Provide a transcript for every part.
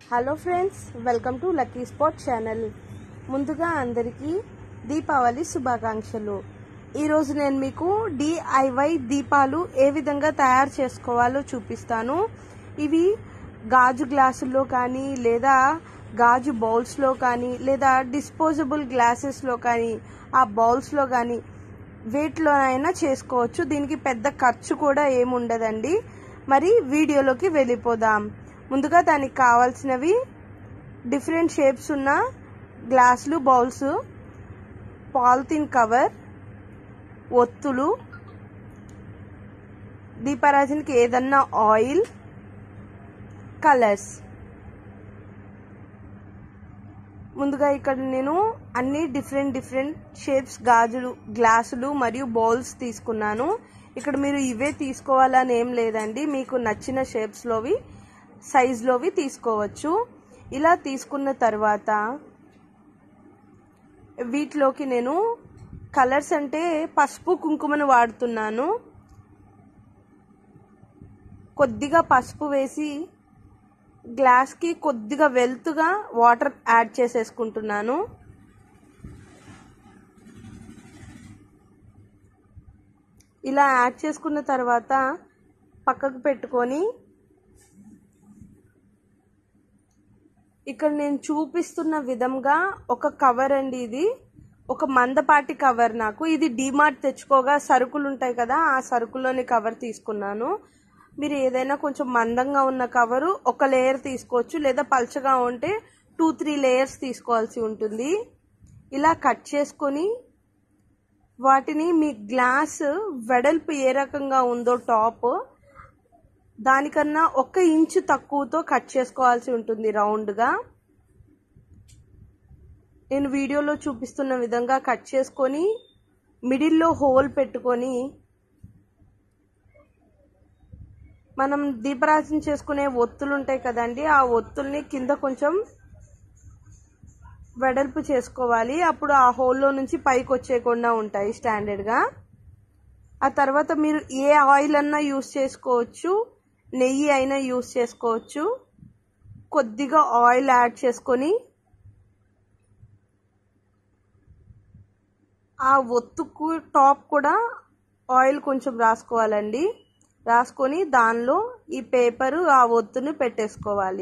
hello friends welcome to lucky spot channel ముందుగా అందరికీ దీపావళి శుభాకాంక్షలు ఈరోజు నేను మీకు డిఐవై దీపాలు ఏ విధంగా తయారు చేసుకోవాలో చూపిస్తాను ఇవి గాజు గ్లాసుల్లో కానీ లేదా గాజు బౌల్స్లో కానీ లేదా డిస్పోజబుల్ గ్లాసెస్లో కానీ ఆ బౌల్స్లో కానీ వేటిలోనైనా చేసుకోవచ్చు దీనికి పెద్ద ఖర్చు కూడా ఏముండదండి మరి వీడియోలోకి వెళ్ళిపోదాం ముందుగా దానికి కావాల్సినవి డిఫరెంట్ షేప్స్ ఉన్న గ్లాసులు బౌల్స్ పాలిథిన్ కవర్ ఒత్తులు దీపారాజన్కి ఏదన్నా ఆయిల్ కలర్స్ ముందుగా ఇక్కడ నేను అన్ని డిఫరెంట్ డిఫరెంట్ షేప్స్ గాజులు గ్లాసులు మరియు బౌల్స్ తీసుకున్నాను ఇక్కడ మీరు ఇవే తీసుకోవాలని ఏం లేదండి మీకు నచ్చిన షేప్స్లోవి సైజులోవి తీసుకోవచ్చు ఇలా తీసుకున్న తర్వాత వీటిలోకి నేను కలర్స్ అంటే పసుపు కుంకుమను వాడుతున్నాను కొద్దిగా పసుపు వేసి గ్లాస్కి కొద్దిగా వెల్త్గా వాటర్ యాడ్ చేసేసుకుంటున్నాను ఇలా యాడ్ చేసుకున్న తర్వాత పక్కకు పెట్టుకొని ఇక్కడ నేను చూపిస్తున్న విధంగా ఒక కవర్ అండి ఇది ఒక మందపాటి కవర్ నాకు ఇది డిమార్ట్ తెచ్చుకోగా సరుకులు ఉంటాయి కదా ఆ సరుకులోని కవర్ తీసుకున్నాను మీరు ఏదైనా కొంచెం మందంగా ఉన్న కవరు ఒక లేయర్ తీసుకోవచ్చు లేదా పల్చగా ఉంటే టూ త్రీ లేయర్స్ తీసుకోవాల్సి ఉంటుంది ఇలా కట్ చేసుకొని వాటిని మీ గ్లాస్ వెడల్పు ఏ రకంగా ఉందో టాప్ దానికన్నా ఒక ఇంచు తక్కువతో కట్ చేసుకోవాల్సి ఉంటుంది రౌండ్గా నేను వీడియోలో చూపిస్తున్న విధంగా కట్ చేసుకొని మిడిల్లో హోల్ పెట్టుకొని మనం దీపరాజన చేసుకునే ఒత్తులు ఉంటాయి కదండి ఆ ఒత్తుల్ని కింద కొంచెం వెడల్పు చేసుకోవాలి అప్పుడు ఆ హోల్లో నుంచి పైకి వచ్చేయకుండా ఉంటాయి స్టాండర్డ్గా ఆ తర్వాత మీరు ఏ ఆయిల్ అన్నా యూస్ చేసుకోవచ్చు నెయ్యి అయినా యూస్ చేసుకోవచ్చు కొద్దిగా ఆయిల్ యాడ్ చేసుకొని ఆ ఒత్తుకు టాప్ కూడా ఆయిల్ కొంచెం రాసుకోవాలండి రాసుకొని దానిలో ఈ పేపరు ఆ ఒత్తుని పెట్టేసుకోవాలి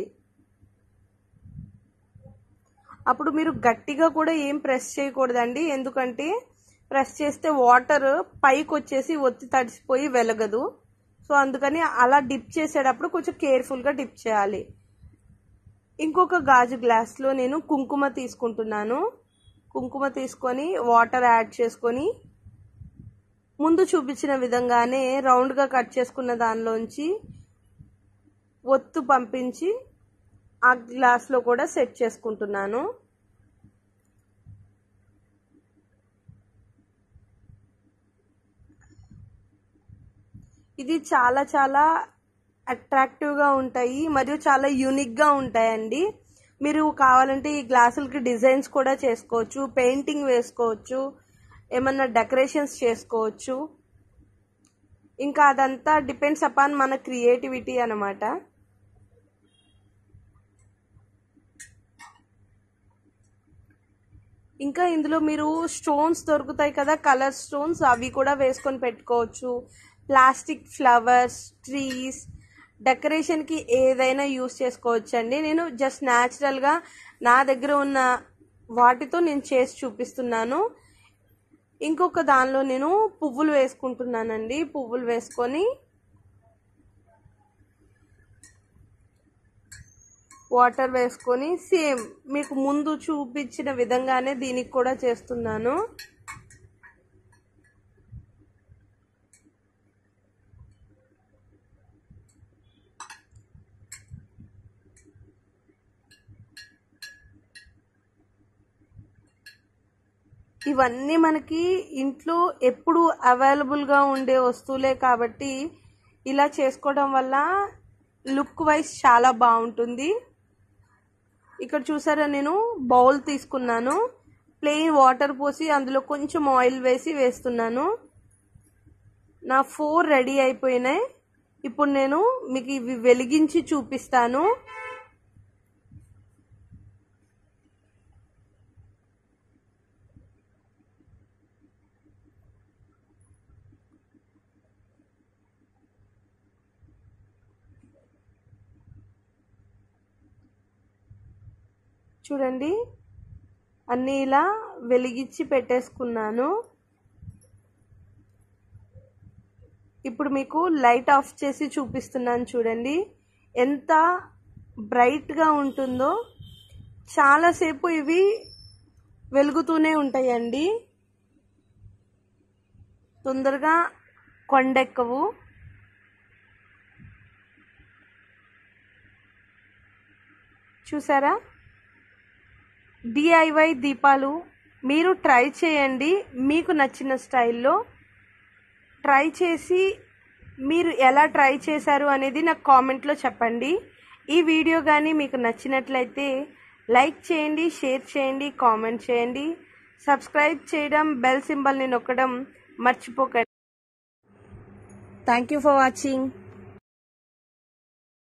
అప్పుడు మీరు గట్టిగా కూడా ఏం ప్రెస్ చేయకూడదండి ఎందుకంటే ప్రెస్ చేస్తే వాటర్ పైకి వచ్చేసి ఒత్తి తడిసిపోయి వెలగదు సో అందుకని అలా డిప్ చేసేటప్పుడు కొంచెం కేర్ఫుల్గా డిప్ చేయాలి ఇంకొక గాజు గ్లాస్లో నేను కుంకుమ తీసుకుంటున్నాను కుంకుమ తీసుకొని వాటర్ యాడ్ చేసుకొని ముందు చూపించిన విధంగానే రౌండ్గా కట్ చేసుకున్న దానిలోంచి ఒత్తు పంపించి ఆ గ్లాస్లో కూడా సెట్ చేసుకుంటున్నాను ఇది చాలా చాలా అట్రాక్టివ్గా ఉంటాయి మరియు చాలా యూనిక్గా ఉంటాయండి మీరు కావాలంటే ఈ గ్లాసులకి డిజైన్స్ కూడా చేసుకోవచ్చు పెయింటింగ్ వేసుకోవచ్చు ఏమన్నా డెకరేషన్స్ చేసుకోవచ్చు ఇంకా అదంతా డిపెండ్స్ అపాన్ మన క్రియేటివిటీ అనమాట ఇంకా ఇందులో మీరు స్టోన్స్ దొరుకుతాయి కదా కలర్ స్టోన్స్ అవి కూడా వేసుకొని పెట్టుకోవచ్చు ప్లాస్టిక్ ఫ్లవర్స్ ట్రీస్ డెకరేషన్కి ఏదైనా యూస్ చేసుకోవచ్చు అండి నేను జస్ట్ న్యాచురల్గా నా దగ్గర ఉన్న వాటితో నేను చేసి చూపిస్తున్నాను ఇంకొక దానిలో నేను పువ్వులు వేసుకుంటున్నానండి పువ్వులు వేసుకొని వాటర్ వేసుకొని సేమ్ మీకు ముందు చూపించిన విధంగానే దీనికి కూడా చేస్తున్నాను ఇవన్నీ మనకి ఇంట్లో ఎప్పుడు అవైలబుల్గా ఉండే వస్తువులే కాబట్టి ఇలా చేసుకోవడం వల్ల లుక్ వైజ్ చాలా బాగుంటుంది ఇక్కడ చూసారా నేను బౌల్ తీసుకున్నాను ప్లెయిన్ వాటర్ పోసి అందులో కొంచెం ఆయిల్ వేసి వేస్తున్నాను నా ఫోర్ రెడీ అయిపోయినాయి ఇప్పుడు నేను మీకు ఇవి వెలిగించి చూపిస్తాను చూడండి అన్నీ ఇలా వెలిగించి పెట్టేసుకున్నాను ఇప్పుడు మీకు లైట్ ఆఫ్ చేసి చూపిస్తున్నాను చూడండి ఎంత బ్రైట్గా ఉంటుందో చాలాసేపు ఇవి వెలుగుతూనే ఉంటాయండి తొందరగా కొండెక్కవు చూసారా డిఐవై దీపాలు మీరు ట్రై చేయండి మీకు నచ్చిన స్టైల్లో ట్రై చేసి మీరు ఎలా ట్రై చేశారు అనేది నాకు కామెంట్లో చెప్పండి ఈ వీడియో కానీ మీకు నచ్చినట్లయితే లైక్ చేయండి షేర్ చేయండి కామెంట్ చేయండి సబ్స్క్రైబ్ చేయడం బెల్ సింబల్ని నొక్కడం మర్చిపోకండి థ్యాంక్ యూ ఫర్ వాచింగ్